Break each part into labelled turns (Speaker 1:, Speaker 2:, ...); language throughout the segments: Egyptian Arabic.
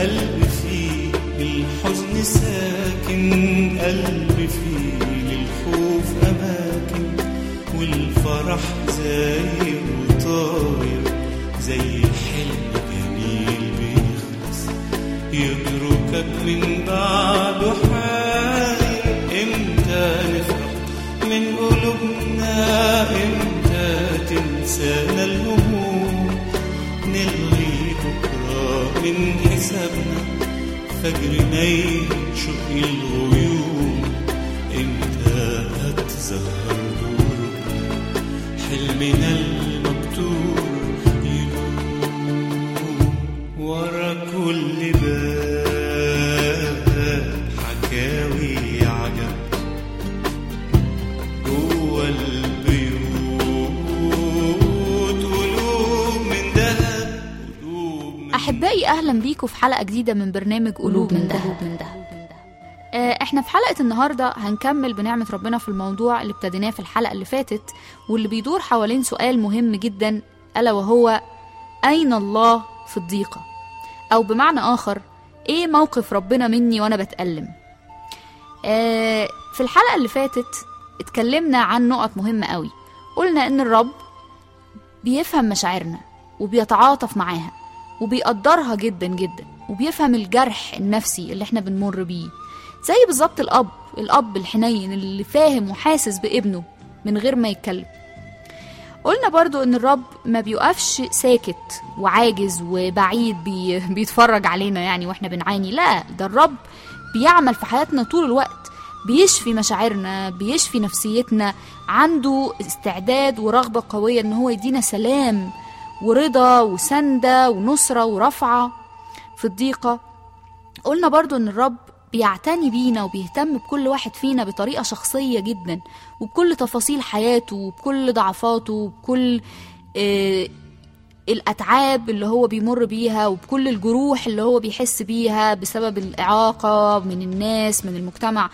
Speaker 1: قلب فيه الحزن ساكن قلب فيه للخوف أماكن والفرح زاير وطاير زي حلم جميل بيخلص يتركك من بعده حاير امتى نفرح من قلوبنا امتى تنسانا الهموم نلغي بكرة من حسابنا فجر يشق الغيوم امتى هتظهر دورنا حلمنا المكتوب يدوم ورا كل باب حكاوي عجب جوه البيوت قلوب من ذهب قلوب من
Speaker 2: أحبائي أهلا بيكم في حلقة جديدة من برنامج قلوب من دهب من دهب آه، احنا في حلقة النهاردة هنكمل بنعمة ربنا في الموضوع اللي ابتديناه في الحلقة اللي فاتت واللي بيدور حوالين سؤال مهم جدا ألا وهو أين الله في الضيقة أو بمعنى آخر إيه موقف ربنا مني وأنا بتألم آه، في الحلقة اللي فاتت اتكلمنا عن نقط مهمة قوي قلنا إن الرب بيفهم مشاعرنا وبيتعاطف معاها وبيقدرها جدا جدا وبيفهم الجرح النفسي اللي احنا بنمر بيه زي بالظبط الأب الأب الحنين اللي فاهم وحاسس بابنه من غير ما يتكلم قلنا برضو ان الرب ما بيقفش ساكت وعاجز وبعيد بي بيتفرج علينا يعني واحنا بنعاني لا ده الرب بيعمل في حياتنا طول الوقت بيشفي مشاعرنا بيشفي نفسيتنا عنده استعداد ورغبة قوية ان هو يدينا سلام ورضا وسندة ونصرة ورفعة في الضيقة قلنا برضو ان الرب بيعتني بينا وبيهتم بكل واحد فينا بطريقة شخصية جدا وبكل تفاصيل حياته وبكل ضعفاته وبكل آه الأتعاب اللي هو بيمر بيها وبكل الجروح اللي هو بيحس بيها بسبب الإعاقة من الناس من المجتمع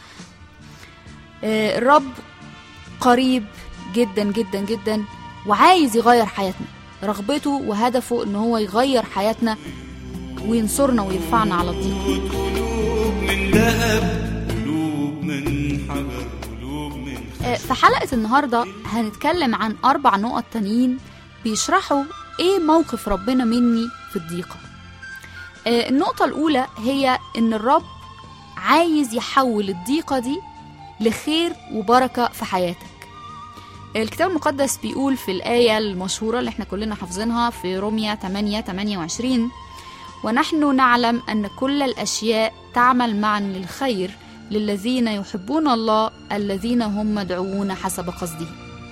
Speaker 2: آه الرب قريب جدا جدا جدا وعايز يغير حياتنا رغبته وهدفه ان هو يغير حياتنا وينصرنا ويرفعنا على الضيق
Speaker 1: قلوب من ذهب قلوب من حجر قلوب من
Speaker 2: آه، في حلقة النهاردة هنتكلم عن أربع نقط تانيين بيشرحوا إيه موقف ربنا مني في الضيقة آه، النقطة الأولى هي إن الرب عايز يحول الضيقة دي لخير وبركة في حياتك الكتاب المقدس بيقول في الآية المشهورة اللي احنا كلنا حافظينها في روميا 8 28 ونحن نعلم أن كل الأشياء تعمل معا للخير للذين يحبون الله الذين هم مدعوون حسب قصده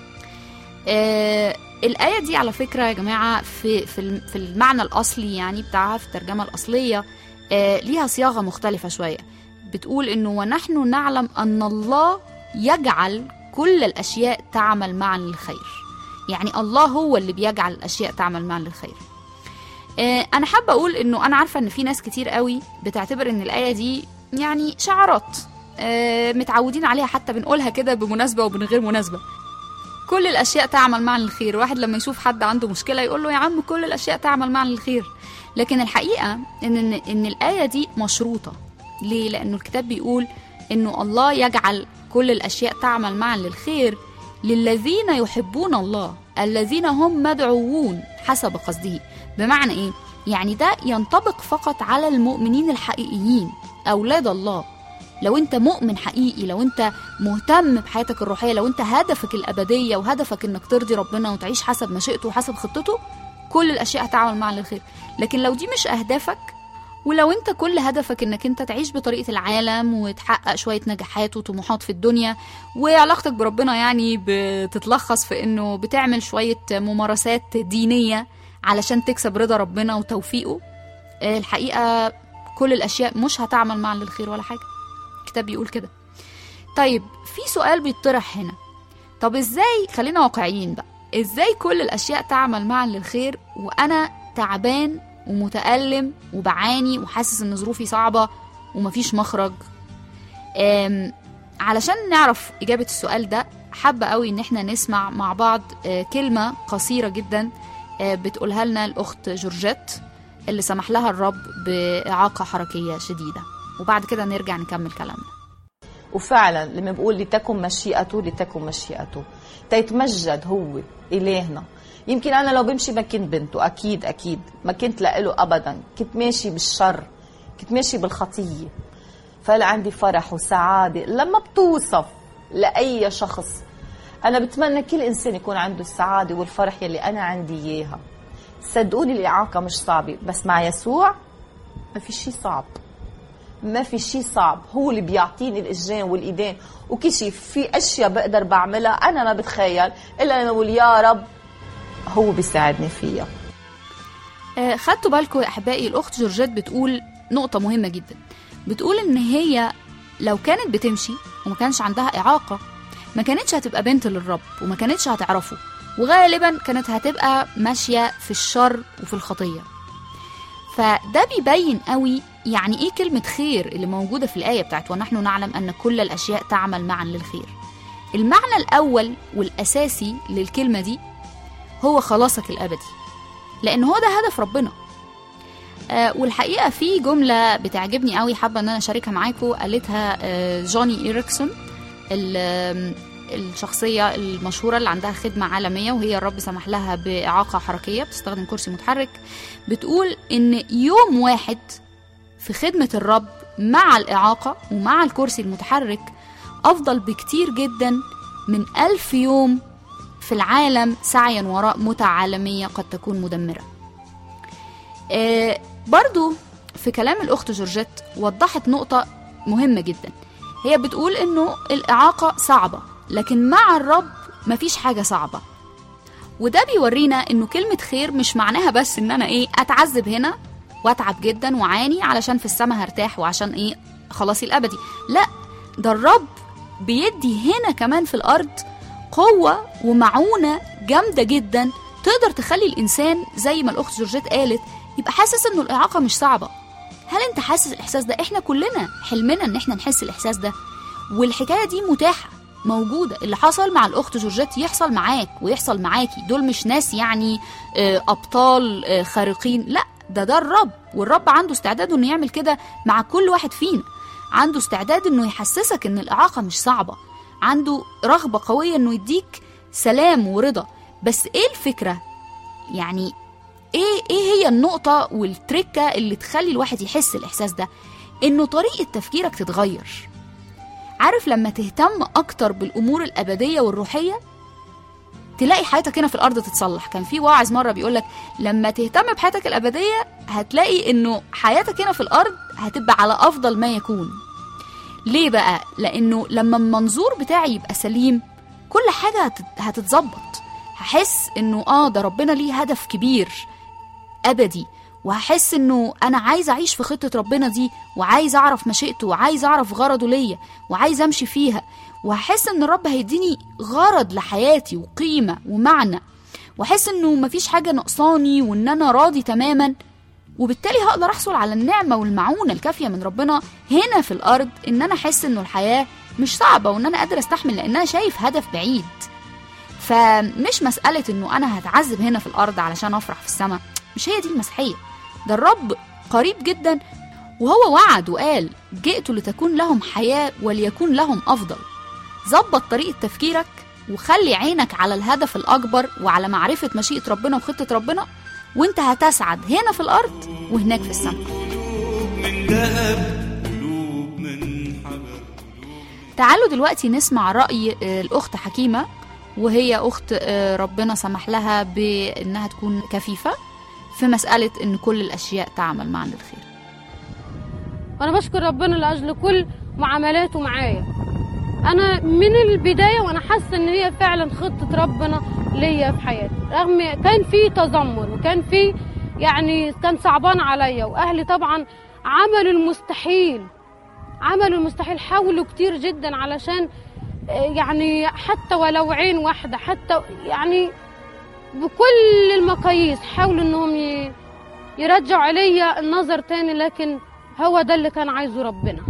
Speaker 2: آه الآية دي على فكرة يا جماعة في, في, الم- في المعنى الأصلي يعني بتاعها في الترجمة الأصلية آه ليها صياغة مختلفة شوية بتقول إنه ونحن نعلم أن الله يجعل كل الأشياء تعمل معا للخير يعني الله هو اللي بيجعل الأشياء تعمل معا للخير آه، انا حابه اقول انه انا عارفه ان في ناس كتير قوي بتعتبر ان الايه دي يعني شعارات آه، متعودين عليها حتى بنقولها كده بمناسبه ومن غير مناسبه كل الاشياء تعمل معا للخير واحد لما يشوف حد عنده مشكله يقول له يا عم كل الاشياء تعمل معا للخير لكن الحقيقه ان ان, إن الايه دي مشروطه ليه لانه الكتاب بيقول انه الله يجعل كل الاشياء تعمل معا للخير للذين يحبون الله الذين هم مدعوون حسب قصده بمعنى ايه يعني ده ينطبق فقط على المؤمنين الحقيقيين اولاد الله لو انت مؤمن حقيقي لو انت مهتم بحياتك الروحيه لو انت هدفك الابديه وهدفك انك ترضي ربنا وتعيش حسب مشيئته وحسب خطته كل الاشياء هتعمل معا للخير لكن لو دي مش اهدافك ولو انت كل هدفك انك انت تعيش بطريقه العالم وتحقق شويه نجاحات وطموحات في الدنيا وعلاقتك بربنا يعني بتتلخص في انه بتعمل شويه ممارسات دينيه علشان تكسب رضا ربنا وتوفيقه آه، الحقيقه كل الاشياء مش هتعمل معا للخير ولا حاجه الكتاب بيقول كده طيب في سؤال بيطرح هنا طب ازاي خلينا واقعيين بقى ازاي كل الاشياء تعمل معا للخير وانا تعبان ومتألم وبعاني وحاسس ان ظروفي صعبة ومفيش مخرج أم، علشان نعرف إجابة السؤال ده حابة قوي إن احنا نسمع مع بعض آه، كلمة قصيرة جدا آه، بتقولها لنا الأخت جورجيت اللي سمح لها الرب بإعاقة حركية شديدة وبعد كده نرجع نكمل كلامنا
Speaker 3: وفعلا لما بقول لتكن مشيئته لتكن مشيئته تيتمجد هو إلهنا يمكن أنا لو بمشي ما كنت بنته أكيد أكيد ما كنت لإله أبدا كنت ماشي بالشر كنت ماشي بالخطية فهلا عندي فرح وسعادة لما بتوصف لأي شخص أنا بتمنى كل إنسان يكون عنده السعادة والفرح يلي أنا عندي إياها صدقوني الإعاقة مش صعبة بس مع يسوع ما في شيء صعب ما في شيء صعب هو اللي بيعطيني الاجرين والايدين وكل شيء في اشياء بقدر بعملها انا ما بتخيل الا لما بقول يا رب هو بيساعدني فيها
Speaker 2: آه، خدتوا بالكم يا احبائي الاخت جورجيت بتقول نقطه مهمه جدا بتقول ان هي لو كانت بتمشي وما كانش عندها اعاقه ما كانتش هتبقى بنت للرب وما كانتش هتعرفه وغالبا كانت هتبقى ماشيه في الشر وفي الخطيه فده بيبين قوي يعني ايه كلمه خير اللي موجوده في الايه بتاعت ونحن نعلم ان كل الاشياء تعمل معا للخير المعنى الاول والاساسي للكلمه دي هو خلاصك الابدي لان هو ده هدف ربنا آه والحقيقه في جمله بتعجبني قوي حابه ان انا اشاركها معاكم قالتها آه جوني ايريكسون ال- آم، الشخصيه المشهوره اللي عندها خدمه عالميه وهي الرب سمح لها باعاقه حركيه بتستخدم كرسي متحرك بتقول ان يوم واحد في خدمه الرب مع الاعاقه ومع الكرسي المتحرك افضل بكتير جدا من ألف يوم في العالم سعيا وراء متع عالمية قد تكون مدمرة آه برضو في كلام الأخت جورجيت وضحت نقطة مهمة جدا هي بتقول إنه الإعاقة صعبة لكن مع الرب مفيش حاجة صعبة وده بيورينا إنه كلمة خير مش معناها بس إن أنا إيه أتعذب هنا وأتعب جدا وعاني علشان في السماء هرتاح وعشان إيه خلاصي الأبدي لا ده الرب بيدي هنا كمان في الأرض قوة ومعونة جامدة جدا تقدر تخلي الإنسان زي ما الأخت جورجيت قالت يبقى حاسس إنه الإعاقة مش صعبة هل أنت حاسس الإحساس ده؟ إحنا كلنا حلمنا إن إحنا نحس الإحساس ده والحكاية دي متاحة موجودة اللي حصل مع الأخت جورجيت يحصل معاك ويحصل معاكي دول مش ناس يعني آه، أبطال آه، خارقين لا ده ده الرب والرب عنده استعداد إنه يعمل كده مع كل واحد فينا عنده استعداد إنه يحسسك إن الإعاقة مش صعبة عنده رغبة قوية إنه يديك سلام ورضا بس إيه الفكرة؟ يعني إيه إيه هي النقطة والتركة اللي تخلي الواحد يحس الإحساس ده؟ إنه طريقة تفكيرك تتغير عارف لما تهتم أكتر بالأمور الأبدية والروحية تلاقي حياتك هنا في الأرض تتصلح كان في واعظ مرة بيقولك لما تهتم بحياتك الأبدية هتلاقي إنه حياتك هنا في الأرض هتبقى على أفضل ما يكون ليه بقى؟ لأنه لما المنظور بتاعي يبقى سليم كل حاجة هتت- هتتظبط هحس إنه آه ده ربنا ليه هدف كبير أبدي وهحس إنه أنا عايز أعيش في خطة ربنا دي وعايز أعرف مشيئته وعايز أعرف غرضه ليا وعايز أمشي فيها وهحس إن الرب هيديني غرض لحياتي وقيمة ومعنى وأحس إنه مفيش حاجة نقصاني وإن أنا راضي تماما وبالتالي هقدر احصل على النعمه والمعونه الكافيه من ربنا هنا في الارض ان انا احس انه الحياه مش صعبه وان انا قادر استحمل لان انا شايف هدف بعيد فمش مساله انه انا هتعذب هنا في الارض علشان افرح في السماء مش هي دي المسيحيه ده الرب قريب جدا وهو وعد وقال جئت لتكون لهم حياه وليكون لهم افضل ظبط طريقه تفكيرك وخلي عينك على الهدف الاكبر وعلى معرفه مشيئه ربنا وخطه ربنا وانت هتسعد هنا في الارض وهناك في السماء
Speaker 1: قلوب من ذهب قلوب من حجر
Speaker 2: تعالوا دلوقتي نسمع رأي آه، الأخت حكيمة وهي أخت آه، ربنا سمح لها بأنها تكون كفيفة في مسألة أن كل الأشياء تعمل معا للخير
Speaker 4: وانا بشكر ربنا لاجل كل معاملاته معايا انا من البدايه وانا حاسه ان هي فعلا خطه ربنا ليا في حياتي رغم كان في تذمر وكان في يعني كان صعبان عليا واهلي طبعا عملوا المستحيل عملوا المستحيل حاولوا كتير جدا علشان آه، يعني حتى ولو عين واحده حتى يعني بكل المقاييس حاولوا انهم ي- يرجعوا عليا النظر تاني لكن هو ده اللي كان عايزه ربنا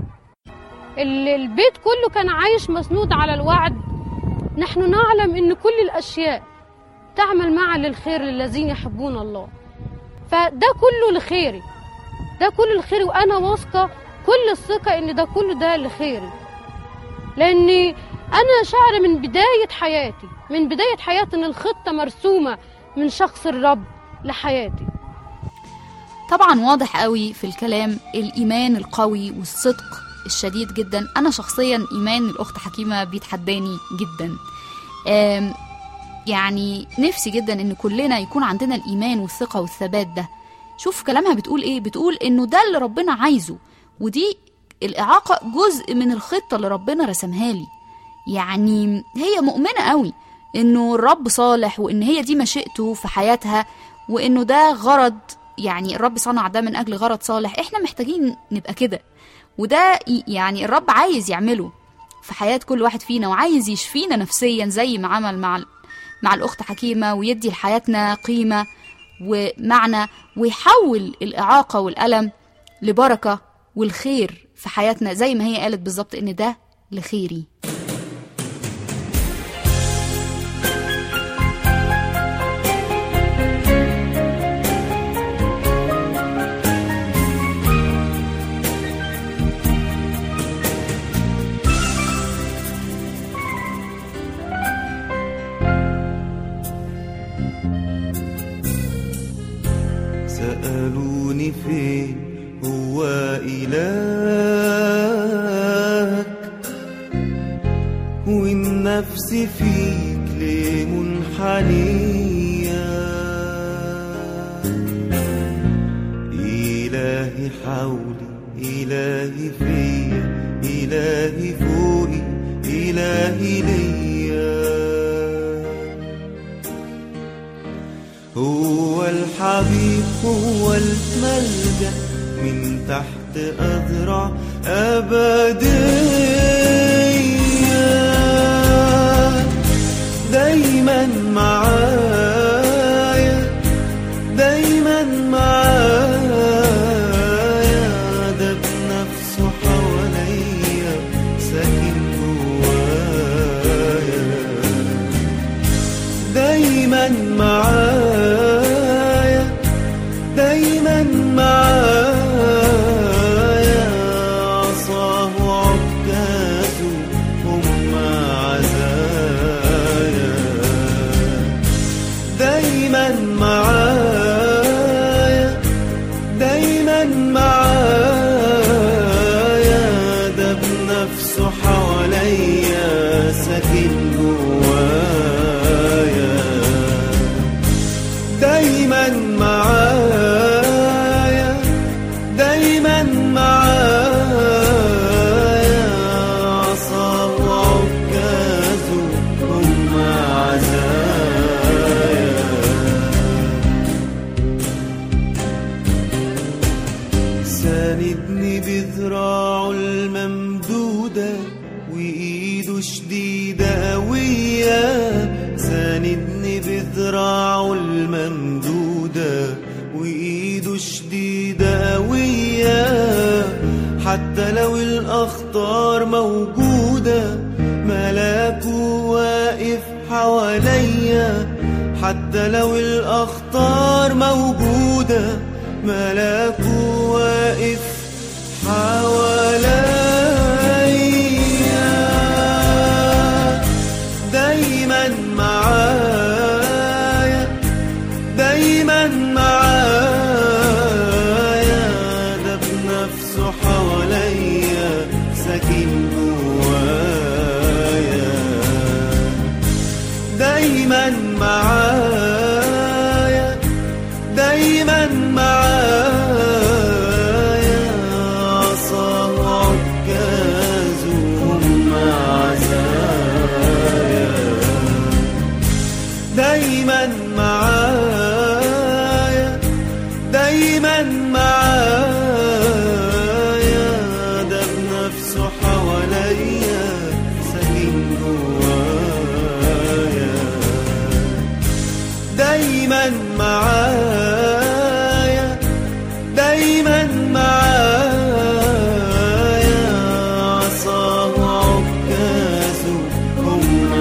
Speaker 4: ال- البيت كله كان عايش مسنود على الوعد نحن نعلم ان كل الاشياء تعمل معا للخير للذين يحبون الله فده كله لخيري ده كله لخيري وانا واثقه كل الثقه ان ده كله ده لخيري لاني انا شاعره من بدايه حياتي من بدايه حياتي ان الخطه مرسومه من شخص الرب لحياتي
Speaker 2: طبعا واضح قوي في الكلام الإيمان القوي والصدق الشديد جدا أنا شخصيا إيمان الأخت حكيمة بيتحداني جدا آم، يعني نفسي جدا إن كلنا يكون عندنا الإيمان والثقة والثبات ده شوف كلامها بتقول إيه بتقول إنه ده اللي ربنا عايزه ودي الإعاقة جزء من الخطة اللي ربنا رسمها لي يعني هي مؤمنة قوي إنه الرب صالح وإن هي دي مشيئته في حياتها وإنه ده غرض يعني الرب صنع ده من أجل غرض صالح إحنا محتاجين نبقى كده وده ي- يعني الرب عايز يعمله في حياة كل واحد فينا وعايز يشفينا نفسيا زي ما عمل مع ال- مع الأخت حكيمة ويدي لحياتنا قيمة ومعنى ويحول الإعاقة والألم لبركة والخير في حياتنا زي ما هي قالت بالظبط إن ده لخيري
Speaker 1: سألوني فين هو إلهك والنفس فيك ليه منحنية إلهي حولي إلهي فيا إلهي فوقي إلهي ليا هو الحبيب هو الملجأ من تحت أذرع أبدية دايما معايا دايما معايا ده بنفسه حواليا ساكن جوايا دايما معايا دايما معايا عصاه وعكازه هم عزايا دايما معايا دايما معايا ده بنفسه حواليا ساكن جوايا دايما معايا دايما معايا عصا وعكازه هم عزايا ساندني بذراعه الممدودة وإيده شديدة قوية ساندني بذراعه الممدودة وإيده شديدة قوية حتى لو الأخطار موجودة ملاكه واقف حواليا حتى لو الأخطار موجودة ملاكه واقف حواليا دايما معايا دايما معايا ده بنفسه حواليا ساكن جوايا دايما معايا دايما معايا عصا وعكازه هم عزايا دايما معايا دايما معايا ده بنفسه حواليا ساكن جوايا دايما معايا دايما معايا عصا وعكازه هم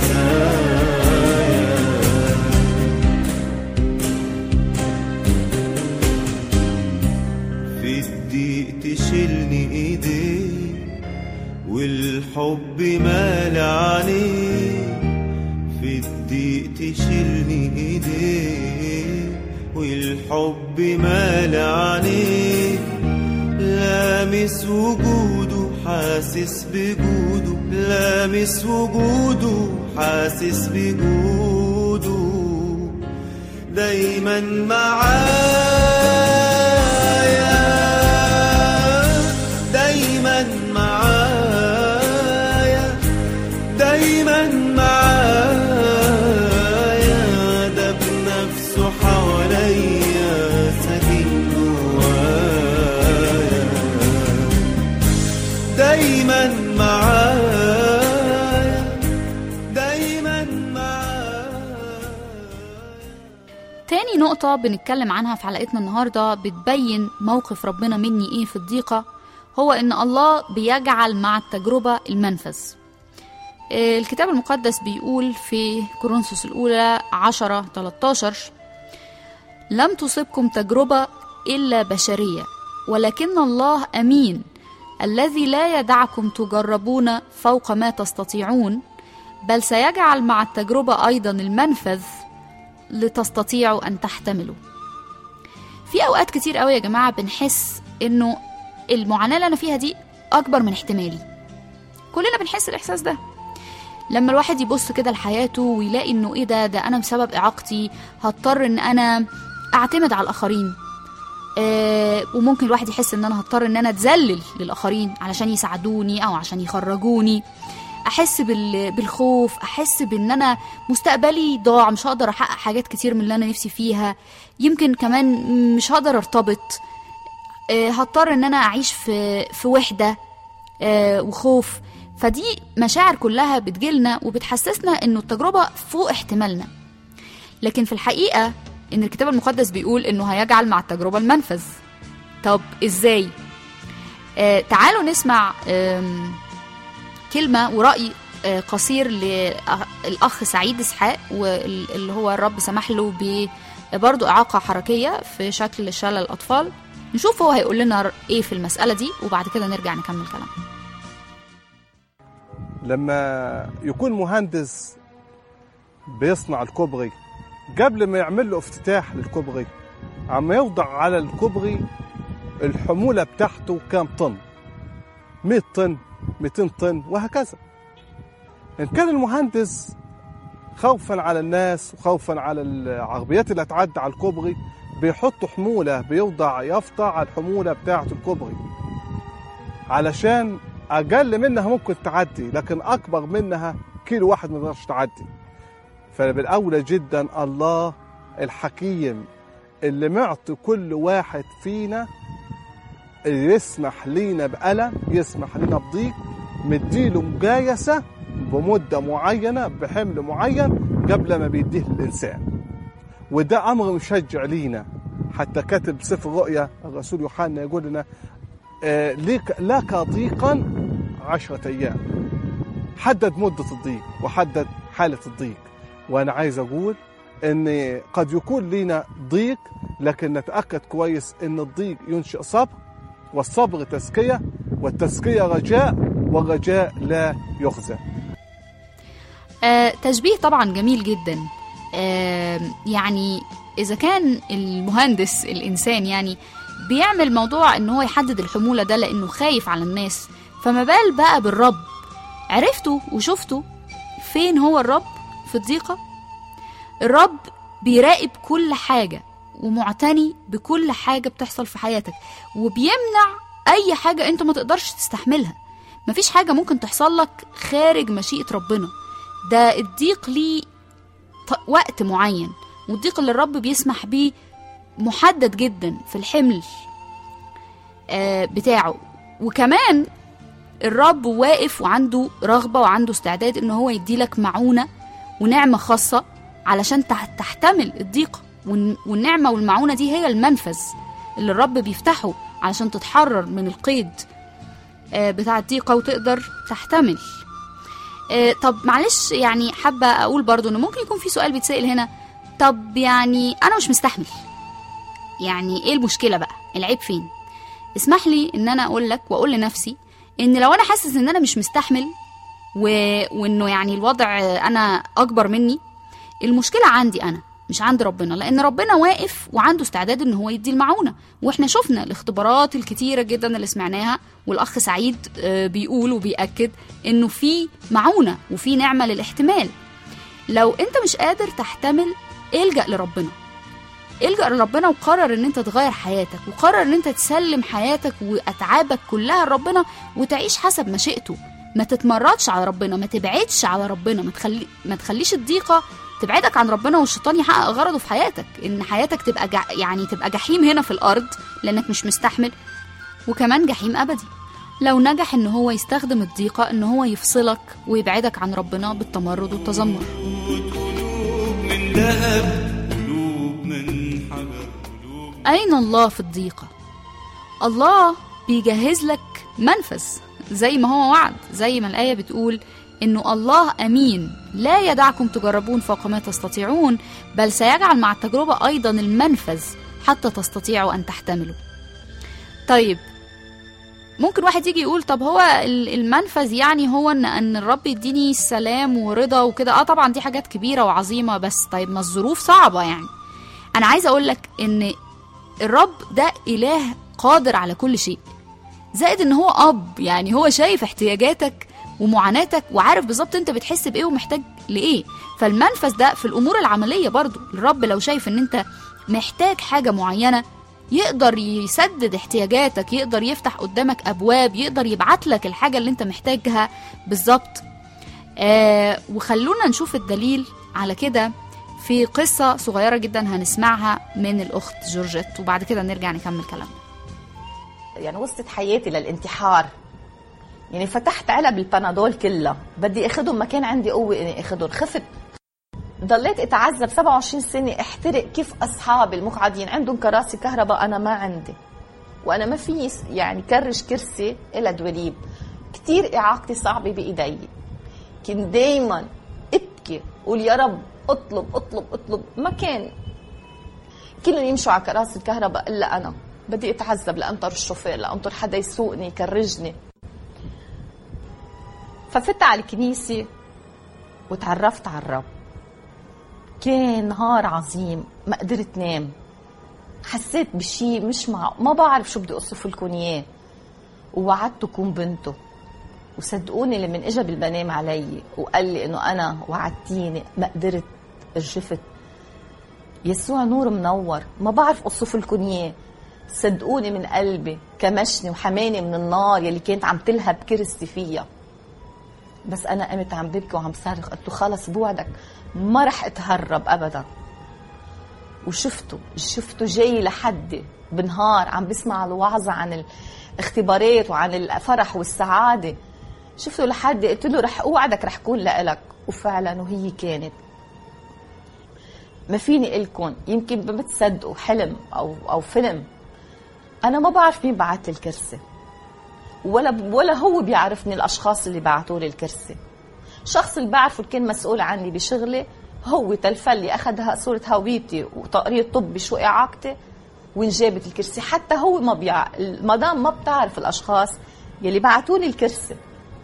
Speaker 1: عزايا الضيق تشيلني ايديك والحب مال عليك في الضيق تشيلني ايديك والحب مال عليك لامس وجوده حاسس بجوده لامس وجوده حاسس بجوده دايما معايا دايما معايا دايما معايا ده بنفسه حواليا ساكن جوايا دايما معايا دايما معايا
Speaker 2: تاني نقطة بنتكلم عنها في حلقتنا النهاردة بتبين موقف ربنا مني ايه في الضيقة هو ان الله بيجعل مع التجربة المنفذ آه، الكتاب المقدس بيقول في كورنثوس الأولى عشرة 13 لم تصبكم تجربة إلا بشرية ولكن الله أمين الذي لا يدعكم تجربون فوق ما تستطيعون بل سيجعل مع التجربة أيضا المنفذ لتستطيعوا أن تحتملوا في أوقات كتير قوي يا جماعة بنحس إنه المعاناة اللي أنا فيها دي أكبر من احتمالي كلنا بنحس الإحساس ده لما الواحد يبص كده لحياته ويلاقي إنه إيه ده ده أنا بسبب إعاقتي هضطر إن أنا أعتمد على الآخرين آه وممكن الواحد يحس إن أنا هضطر إن أنا أتذلل للآخرين علشان يساعدوني أو عشان يخرجوني احس بال... بالخوف احس بان انا مستقبلي ضاع مش هقدر احقق حاجات كتير من اللي انا نفسي فيها يمكن كمان مش هقدر ارتبط آه، هضطر ان انا اعيش في في وحده آه، وخوف فدي مشاعر كلها بتجيلنا وبتحسسنا انه التجربه فوق احتمالنا لكن في الحقيقه ان الكتاب المقدس بيقول انه هيجعل مع التجربه المنفذ طب ازاي آه تعالوا نسمع آم، كلمة ورأي آه، قصير للأخ سعيد إسحاق واللي هو الرب سمح له برضه إعاقة حركية في شكل شلل الأطفال نشوف هو هيقول لنا إيه في المسألة دي وبعد كده نرجع نكمل كلام
Speaker 5: لما يكون مهندس بيصنع الكوبري قبل ما يعمل له افتتاح للكوبري عم يوضع على الكوبري الحمولة بتاعته كام طن 100 طن 200 طن وهكذا إن كان المهندس خوفا على الناس وخوفا على العربيات اللي هتعدي على الكوبري بيحط حمولة بيوضع يافطة على الحمولة بتاعة الكوبري علشان أقل منها ممكن تعدي لكن أكبر منها كيلو واحد ما تقدرش تعدي فبالأولى جدا الله الحكيم اللي معطي كل واحد فينا اللي يسمح لينا بألم يسمح لينا بضيق مديله مجايسة بمدة معينة بحمل معين قبل ما بيديه للإنسان وده أمر مشجع لينا حتى كاتب سفر الرؤيا الرسول يوحنا يقول لنا آه، لك لك ضيقا عشرة أيام حدد مدة الضيق وحدد حالة الضيق وأنا عايز أقول أن قد يكون لنا ضيق لكن نتأكد كويس أن الضيق ينشئ صبر والصبر تزكية والتزكية رجاء والرجاء لا يخزى
Speaker 2: آه تشبيه طبعا جميل جدا آه يعني اذا كان المهندس الانسان يعني بيعمل موضوع ان هو يحدد الحمولة ده لانه خايف على الناس فما بال بقى بالرب عرفتوا وشفتوا فين هو الرب في الضيقة الرب بيراقب كل حاجة ومعتني بكل حاجة بتحصل في حياتك وبيمنع أي حاجة أنت ما تقدرش تستحملها مفيش حاجة ممكن تحصل لك خارج مشيئة ربنا ده الضيق ليه ط- وقت معين والضيق اللي الرب بيسمح بيه محدد جدا في الحمل آه، بتاعه وكمان الرب واقف وعنده رغبة وعنده استعداد ان هو يديلك معونة ونعمة خاصة علشان تح- تحتمل الضيقة والن- والنعمة والمعونة دي هي المنفذ اللي الرب بيفتحه علشان تتحرر من القيد آه، بتاع الضيقة وتقدر تحتمل آه، طب معلش يعني حابة أقول برضو إنه ممكن يكون في سؤال بيتسأل هنا طب يعني أنا مش مستحمل يعني إيه المشكلة بقى العيب فين اسمح لي ان انا اقول لك واقول لنفسي ان لو انا حاسس ان انا مش مستحمل و... وانه يعني الوضع انا اكبر مني المشكله عندي انا مش عند ربنا لان ربنا واقف وعنده استعداد ان هو يدي المعونه واحنا شفنا الاختبارات الكتيره جدا اللي سمعناها والاخ سعيد آه، بيقول وبيأكد انه في معونه وفي نعمه للاحتمال لو انت مش قادر تحتمل الجأ لربنا الجأ لربنا وقرر ان انت تغير حياتك وقرر ان انت تسلم حياتك واتعابك كلها لربنا وتعيش حسب مشيئته ما تتمردش على ربنا ما تبعدش على ربنا ما تخلي ما تخليش الضيقه تبعدك عن ربنا والشيطان يحقق غرضه في حياتك ان حياتك تبقى جع... يعني تبقى جحيم هنا في الارض لانك مش مستحمل وكمان جحيم ابدي لو نجح ان هو يستخدم الضيقه ان هو يفصلك ويبعدك عن ربنا بالتمرد والتذمر
Speaker 1: قلوب من ذهب قلوب من حجر قلوب
Speaker 2: أين الله في الضيقة؟ الله بيجهز لك منفذ زي ما هو وعد زي ما الآية بتقول إنه الله أمين لا يدعكم تجربون فوق ما تستطيعون بل سيجعل مع التجربة أيضا المنفذ حتى تستطيعوا أن تحتملوا طيب ممكن واحد يجي يقول طب هو ال- المنفذ يعني هو ان ان الرب يديني سلام ورضا وكده اه طبعا دي حاجات كبيره وعظيمه بس طيب ما الظروف صعبه يعني انا عايزه اقول لك ان الرب ده اله قادر على كل شيء زائد ان هو اب يعني هو شايف احتياجاتك ومعاناتك وعارف بالظبط انت بتحس بايه ومحتاج لايه فالمنفذ ده في الامور العمليه برضو الرب لو شايف ان انت محتاج حاجه معينه يقدر يسدد احتياجاتك يقدر يفتح قدامك ابواب يقدر يبعت لك الحاجه اللي انت محتاجها بالظبط آه وخلونا نشوف الدليل على كده في قصة صغيرة جدا هنسمعها من الأخت جورجيت وبعد كده نرجع نكمل كلامنا
Speaker 3: يعني وصلت حياتي للانتحار يعني فتحت علب البنادول كلها بدي اخدهم ما كان عندي قوه اني اخدهم خفت ضليت اتعذب 27 سنه احترق كيف اصحابي المقعدين عندهم كراسي كهرباء انا ما عندي وانا ما في يعني كرش كرسي إلى دواليب كثير اعاقتي صعبه بايدي كنت دايما ابكي قول يا رب اطلب اطلب اطلب ما كان كلهم يمشوا على كراسي الكهرباء الا انا بدي اتعذب لانطر الشوفير لانطر حدا يسوقني يكرجني ففت على الكنيسه وتعرفت على الرب كان نهار عظيم ما قدرت نام حسيت بشي مش مع ما بعرف شو بدي اوصف لكم اياه ووعدته كون بنته وصدقوني لمن اجى بالمنام علي وقال لي انه انا وعدتيني ما قدرت رجفت يسوع نور منور ما بعرف اوصف لكم اياه صدقوني من قلبي كمشني وحماني من النار يلي كانت عم تلهب كرستي فيها بس انا قمت عم ببكي وعم صرخ قلت له خلص بوعدك ما رح اتهرب ابدا وشفته شفته جاي لحدي بنهار عم بسمع الوعظة عن الاختبارات وعن الفرح والسعادة شفته لحدي قلت له رح اوعدك رح كون لإلك وفعلا وهي كانت ما فيني إلكم يمكن ما بتصدقوا حلم او او فيلم انا ما بعرف مين بعت لي الكرسي ولا ولا هو بيعرفني الاشخاص اللي بعثوا لي الكرسي الشخص اللي بعرفه اللي كان مسؤول عني بشغلي هو تلفلي اخذ صورة هويتي وتقرير طبي شو اعاقتي وانجابت الكرسي حتى هو ما بيع المدام ما بتعرف الاشخاص يلي بعثوا لي الكرسي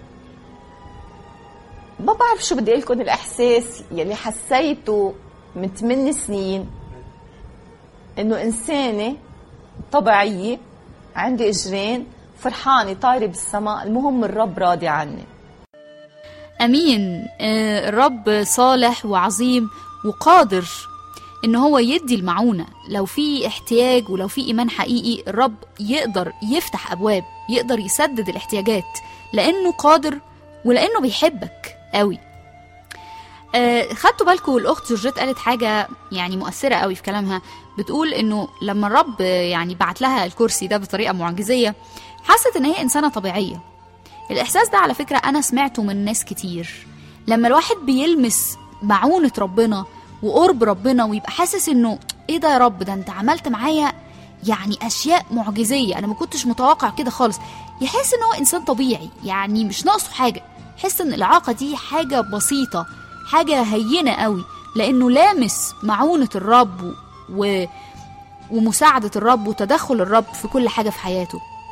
Speaker 3: ما بعرف شو بدي اقول لكم الاحساس يلي حسيته من 8 سنين انه انسانه طبيعيه عندي اجرين فرحانه طايره بالسماء المهم الرب راضي عني
Speaker 2: امين آه، الرب صالح وعظيم وقادر ان هو يدي المعونه لو في احتياج ولو في ايمان حقيقي الرب يقدر يفتح ابواب يقدر يسدد الاحتياجات لانه قادر ولانه بيحبك قوي آه، خدتوا بالكم الاخت جورجيت قالت حاجه يعني مؤثره قوي في كلامها بتقول انه لما الرب يعني بعت لها الكرسي ده بطريقه معجزيه حست ان هي انسانه طبيعيه الإحساس ده على فكرة أنا سمعته من ناس كتير لما الواحد بيلمس معونة ربنا وقرب ربنا ويبقى حاسس إنه إيه ده يا رب ده أنت عملت معايا يعني أشياء معجزية أنا ما كنتش متوقع كده خالص يحس إن هو إنسان طبيعي يعني مش ناقصه حاجة يحس إن الإعاقة دي حاجة بسيطة حاجة هينة قوي لأنه لامس معونة الرب و... ومساعدة الرب وتدخل الرب في كل حاجة في حياته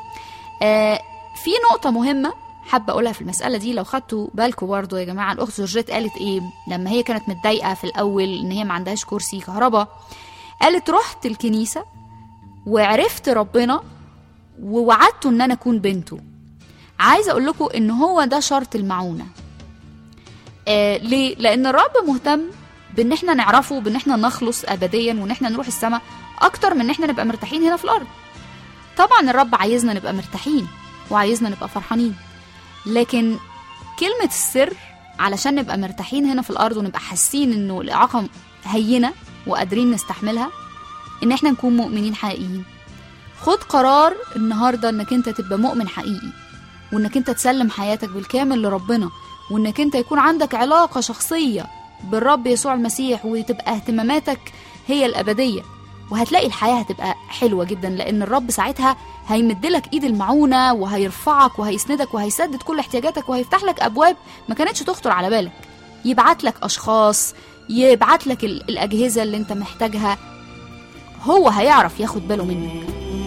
Speaker 2: آه في نقطة مهمة حابة أقولها في المسألة دي لو خدتوا بالكم برضه يا جماعة الأخت جورجيت قالت إيه لما هي كانت متضايقة في الأول إن هي ما عندهاش كرسي كهرباء قالت رحت الكنيسة وعرفت ربنا ووعدته إن أنا أكون بنته عايزة أقول لكم إن هو ده شرط المعونة آه ليه؟ لأن الرب مهتم بإن إحنا نعرفه بإن إحنا نخلص أبديا وإن إحنا نروح السماء أكتر من إن إحنا نبقى مرتاحين هنا في الأرض طبعا الرب عايزنا نبقى مرتاحين وعايزنا نبقى فرحانين لكن كلمة السر علشان نبقى مرتاحين هنا في الأرض ونبقى حاسين إنه الإعاقة هينة وقادرين نستحملها إن إحنا نكون مؤمنين حقيقيين خد قرار النهاردة إنك أنت تبقى مؤمن حقيقي وإنك أنت تسلم حياتك بالكامل لربنا وإنك أنت يكون عندك علاقة شخصية بالرب يسوع المسيح وتبقى اهتماماتك هي الأبدية وهتلاقي الحياة هتبقى حلوة جدا لأن الرب ساعتها هيمدلك إيد المعونة وهيرفعك وهيسندك وهيسدد كل احتياجاتك وهيفتح لك أبواب ما كانتش تخطر على بالك يبعت لك أشخاص يبعت لك ال- الأجهزة اللي أنت محتاجها هو هيعرف ياخد باله منك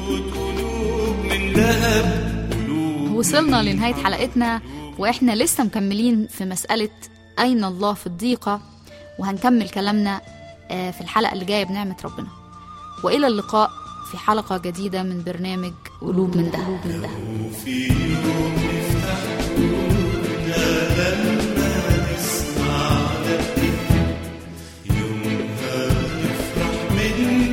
Speaker 1: من ذهب قلوب
Speaker 2: وصلنا لنهاية حلقتنا وإحنا لسه مكملين في مسألة أين الله في الضيقة وهنكمل كلامنا آه، في الحلقة اللي جاية بنعمة ربنا وإلى اللقاء في حلقة جديدة من برنامج قلوب من ذهب من ذهب
Speaker 1: في يوم نفتح قلوبنا لما نسمع لك يومها نفرح من